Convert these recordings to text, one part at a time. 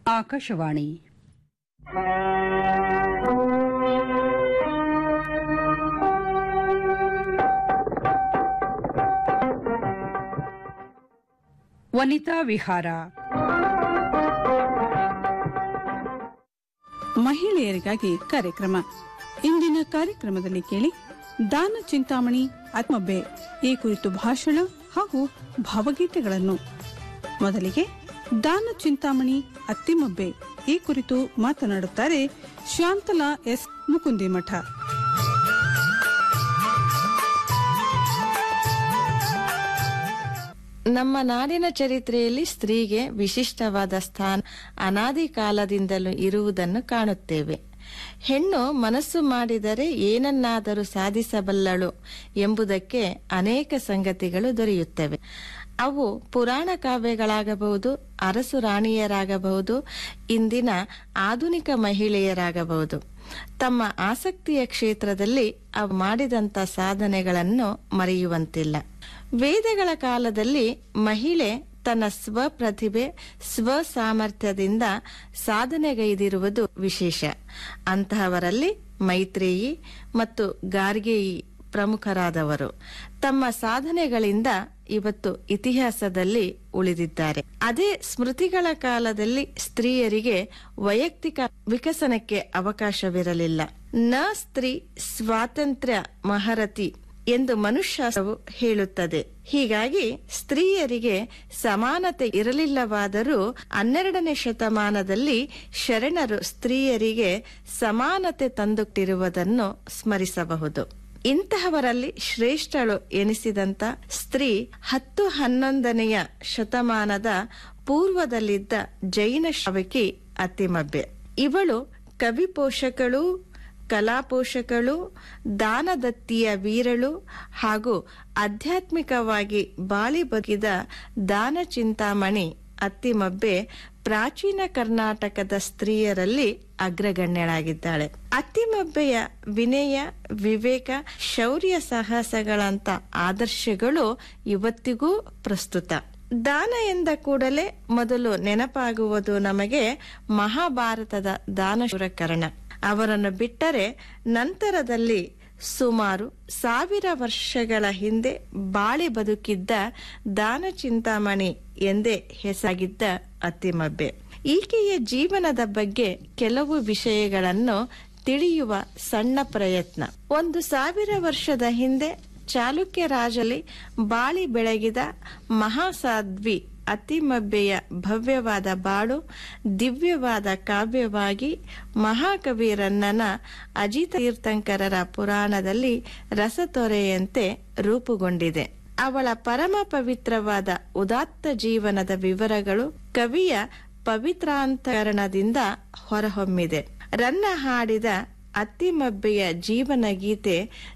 ಆಕಾಶವಾಣಿ ವನಿತಾ ವಿಹಾರ ಮಹಿಳೆಯರಿಗಾಗಿ ಕಾರ್ಯಕ್ರಮ ಇಂದಿನ ಕಾರ್ಯಕ್ರಮದಲ್ಲಿ ಕೇಳಿ ದಾನ ಚಿಂತಾಮಣಿ ಆತ್ಮಬ್ಬೆ ಈ ಕುರಿತು ಭಾಷಣ ಹಾಗೂ ಭಾವಗೀತೆಗಳನ್ನು ಮೊದಲಿಗೆ ದಾನ ಚಿಂತಾಮಣಿ ಅತ್ತಿಮಬ್ಬೆ ಈ ಕುರಿತು ಮಾತನಾಡುತ್ತಾರೆ ಶಾಂತಲಾ ಎಸ್ ಮುಕುಂದಿಮಠ ನಮ್ಮ ನಾಡಿನ ಚರಿತ್ರೆಯಲ್ಲಿ ಸ್ತ್ರೀಗೆ ವಿಶಿಷ್ಟವಾದ ಸ್ಥಾನ ಅನಾದಿ ಕಾಲದಿಂದಲೂ ಇರುವುದನ್ನು ಕಾಣುತ್ತೇವೆ ಹೆಣ್ಣು ಮನಸ್ಸು ಮಾಡಿದರೆ ಏನನ್ನಾದರೂ ಸಾಧಿಸಬಲ್ಲಳು ಎಂಬುದಕ್ಕೆ ಅನೇಕ ಸಂಗತಿಗಳು ದೊರೆಯುತ್ತವೆ ಅವು ಪುರಾಣ ಕಾವ್ಯಗಳಾಗಬಹುದು ಅರಸು ರಾಣಿಯರಾಗಬಹುದು ಇಂದಿನ ಆಧುನಿಕ ಮಹಿಳೆಯರಾಗಬಹುದು ತಮ್ಮ ಆಸಕ್ತಿಯ ಕ್ಷೇತ್ರದಲ್ಲಿ ಅವು ಮಾಡಿದಂತ ಸಾಧನೆಗಳನ್ನು ಮರೆಯುವಂತಿಲ್ಲ ವೇದಗಳ ಕಾಲದಲ್ಲಿ ಮಹಿಳೆ ತನ್ನ ಸ್ವಪ್ರತಿಭೆ ಸ್ವ ಸಾಮರ್ಥ್ಯದಿಂದ ಸಾಧನೆಗೈದಿರುವುದು ವಿಶೇಷ ಅಂತಹವರಲ್ಲಿ ಮೈತ್ರೇಯಿ ಮತ್ತು ಗಾರ್ಗೇಯಿ ಪ್ರಮುಖರಾದವರು ತಮ್ಮ ಸಾಧನೆಗಳಿಂದ ಇವತ್ತು ಇತಿಹಾಸದಲ್ಲಿ ಉಳಿದಿದ್ದಾರೆ ಅದೇ ಸ್ಮೃತಿಗಳ ಕಾಲದಲ್ಲಿ ಸ್ತ್ರೀಯರಿಗೆ ವೈಯಕ್ತಿಕ ವಿಕಸನಕ್ಕೆ ಅವಕಾಶವಿರಲಿಲ್ಲ ನ ಸ್ತ್ರೀ ಸ್ವಾತಂತ್ರ್ಯ ಮಹರತಿ ಎಂದು ಮನುಷ್ಯವು ಹೇಳುತ್ತದೆ ಹೀಗಾಗಿ ಸ್ತ್ರೀಯರಿಗೆ ಸಮಾನತೆ ಇರಲಿಲ್ಲವಾದರೂ ಹನ್ನೆರಡನೇ ಶತಮಾನದಲ್ಲಿ ಶರಣರು ಸ್ತ್ರೀಯರಿಗೆ ಸಮಾನತೆ ತಂದುಟ್ಟಿರುವುದನ್ನು ಸ್ಮರಿಸಬಹುದು ಇಂತಹವರಲ್ಲಿ ಶ್ರೇಷ್ಠಳು ಎನಿಸಿದಂತ ಸ್ತ್ರೀ ಹತ್ತು ಹನ್ನೊಂದನೆಯ ಶತಮಾನದ ಪೂರ್ವದಲ್ಲಿದ್ದ ಜೈನ ಶ್ರವಕಿ ಅತಿಮಬ್ಬೆ ಇವಳು ಕವಿ ಪೋಷಕಳು ಕಲಾಪೋಷಕಳು ದಾನದತ್ತಿಯ ವೀರಳು ಹಾಗೂ ಆಧ್ಯಾತ್ಮಿಕವಾಗಿ ಬಾಳಿ ಬಗಿದ ದಾನ ಚಿಂತಾಮಣಿ ಅತ್ತಿಮಬ್ಬೆ ಪ್ರಾಚೀನ ಕರ್ನಾಟಕದ ಸ್ತ್ರೀಯರಲ್ಲಿ ಅಗ್ರಗಣ್ಯಳಾಗಿದ್ದಾಳೆ ಅತ್ತಿಮಬ್ಬೆಯ ವಿನಯ ವಿವೇಕ ಶೌರ್ಯ ಸಾಹಸಗಳಂತ ಆದರ್ಶಗಳು ಇವತ್ತಿಗೂ ಪ್ರಸ್ತುತ ದಾನ ಎಂದ ಕೂಡಲೇ ಮೊದಲು ನೆನಪಾಗುವುದು ನಮಗೆ ಮಹಾಭಾರತದ ದಾನಶೂರಕರ್ಣ ಅವರನ್ನು ಬಿಟ್ಟರೆ ನಂತರದಲ್ಲಿ ಸುಮಾರು ಸಾವಿರ ವರ್ಷಗಳ ಹಿಂದೆ ಬಾಳಿ ಬದುಕಿದ್ದ ದಾನ ಚಿಂತಾಮಣಿ ಎಂದೇ ಹೆಸರಾಗಿದ್ದ ಅತಿಮಬ್ಬೆ ಈಕೆಯ ಜೀವನದ ಬಗ್ಗೆ ಕೆಲವು ವಿಷಯಗಳನ್ನು ತಿಳಿಯುವ ಸಣ್ಣ ಪ್ರಯತ್ನ ಒಂದು ಸಾವಿರ ವರ್ಷದ ಹಿಂದೆ ಚಾಲುಕ್ಯ ರಾಜಲಿ ಬಾಳಿ ಬೆಳಗಿದ ಮಹಾಸಾಧ್ವಿ ಅತಿಮಬ್ಬೆಯ ಭವ್ಯವಾದ ಬಾಳು ದಿವ್ಯವಾದ ಕಾವ್ಯವಾಗಿ ಮಹಾಕವಿ ರನ್ನನ ಅಜಿತ ತೀರ್ಥಂಕರರ ಪುರಾಣದಲ್ಲಿ ರಸತೊರೆಯಂತೆ ರೂಪುಗೊಂಡಿದೆ ಅವಳ ಪರಮ ಪವಿತ್ರವಾದ ಉದಾತ್ತ ಜೀವನದ ವಿವರಗಳು ಕವಿಯ ಪವಿತ್ರಾಂತರಣದಿಂದ ಹೊರಹೊಮ್ಮಿದೆ ರನ್ನ ಹಾಡಿದ ಅತ್ತಿಮಬ್ಬೆಯ ಜೀವನ ಗೀತೆ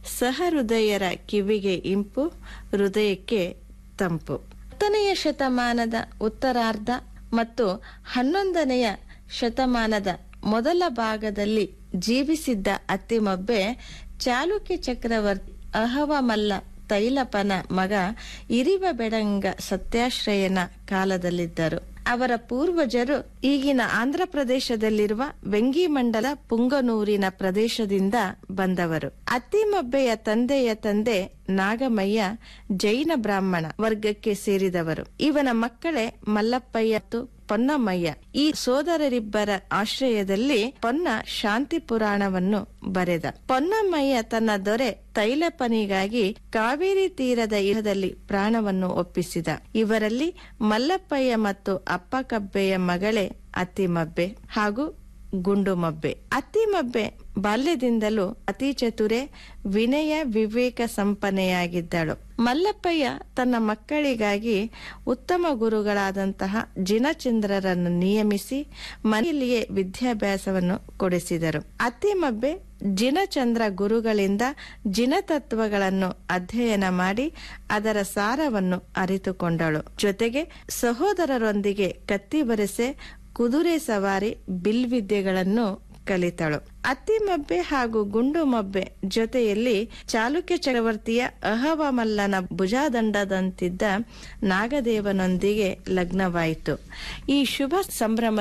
ಸಹೃದಯರ ಕಿವಿಗೆ ಇಂಪು ಹೃದಯಕ್ಕೆ ತಂಪು ಹತ್ತನೆಯ ಶತಮಾನದ ಉತ್ತರಾರ್ಧ ಮತ್ತು ಹನ್ನೊಂದನೆಯ ಶತಮಾನದ ಮೊದಲ ಭಾಗದಲ್ಲಿ ಜೀವಿಸಿದ್ದ ಅತ್ತಿಮಬ್ಬೆ ಚಾಲುಕ್ಯ ಚಕ್ರವರ್ತಿ ಅಹವಮಲ್ಲ ತೈಲಪನ ಮಗ ಇರಿವ ಬೆಡಂಗ ಸತ್ಯಾಶ್ರಯನ ಕಾಲದಲ್ಲಿದ್ದರು ಅವರ ಪೂರ್ವಜರು ಈಗಿನ ಆಂಧ್ರಪ್ರದೇಶದಲ್ಲಿರುವ ವೆಂಗಿಮಂಡಲ ಪುಂಗನೂರಿನ ಪ್ರದೇಶದಿಂದ ಬಂದವರು ಅತ್ತಿಮಬ್ಬೆಯ ತಂದೆಯ ತಂದೆ ನಾಗಮಯ್ಯ ಜೈನ ಬ್ರಾಹ್ಮಣ ವರ್ಗಕ್ಕೆ ಸೇರಿದವರು ಇವನ ಮಕ್ಕಳೇ ಮಲ್ಲಪ್ಪಯ್ಯ ಮತ್ತು ಪೊನ್ನಮ್ಮಯ್ಯ ಈ ಸೋದರರಿಬ್ಬರ ಆಶ್ರಯದಲ್ಲಿ ಪೊನ್ನ ಶಾಂತಿ ಪುರಾಣವನ್ನು ಬರೆದ ಪೊನ್ನಮ್ಮಯ್ಯ ತನ್ನ ದೊರೆ ತೈಲಪನಿಗಾಗಿ ಕಾವೇರಿ ತೀರದ ಯುಗದಲ್ಲಿ ಪ್ರಾಣವನ್ನು ಒಪ್ಪಿಸಿದ ಇವರಲ್ಲಿ ಮಲ್ಲಪ್ಪಯ್ಯ ಮತ್ತು ಅಪ್ಪಕಬ್ಬೆಯ ಮಗಳೇ ಅತ್ತಿಮಬ್ಬೆ ಹಾಗೂ ಗುಂಡುಮಬ್ಬೆ ಅತ್ತಿಮಬ್ಬೆ ಬಾಲ್ಯದಿಂದಲೂ ಅತಿ ಚತುರೆ ವಿನಯ ವಿವೇಕ ಸಂಪನ್ನೆಯಾಗಿದ್ದಳು ಮಲ್ಲಪ್ಪಯ್ಯ ತನ್ನ ಮಕ್ಕಳಿಗಾಗಿ ಉತ್ತಮ ಗುರುಗಳಾದಂತಹ ಜಿನಚಂದ್ರರನ್ನು ನಿಯಮಿಸಿ ಮನೆಯಲ್ಲಿಯೇ ವಿದ್ಯಾಭ್ಯಾಸವನ್ನು ಕೊಡಿಸಿದರು ಅತ್ತಿಮಬ್ಬೆ ಜಿನಚಂದ್ರ ಗುರುಗಳಿಂದ ಜಿನತತ್ವಗಳನ್ನು ಅಧ್ಯಯನ ಮಾಡಿ ಅದರ ಸಾರವನ್ನು ಅರಿತುಕೊಂಡಳು ಜೊತೆಗೆ ಸಹೋದರರೊಂದಿಗೆ ಕತ್ತಿ ಬರೆಸೆ ಕುದುರೆ ಸವಾರಿ ಬಿಲ್ವಿದ್ಯೆಗಳನ್ನು ಕಲಿತಳು ಅತ್ತಿಮಬ್ಬೆ ಹಾಗೂ ಗುಂಡುಮಬ್ಬೆ ಜೊತೆಯಲ್ಲಿ ಚಾಲುಕ್ಯ ಚಕ್ರವರ್ತಿಯ ಅಹವಮಲ್ಲನ ಭುಜಾದಂಡದಂತಿದ್ದ ನಾಗದೇವನೊಂದಿಗೆ ಲಗ್ನವಾಯಿತು ಈ ಶುಭ ಸಂಭ್ರಮ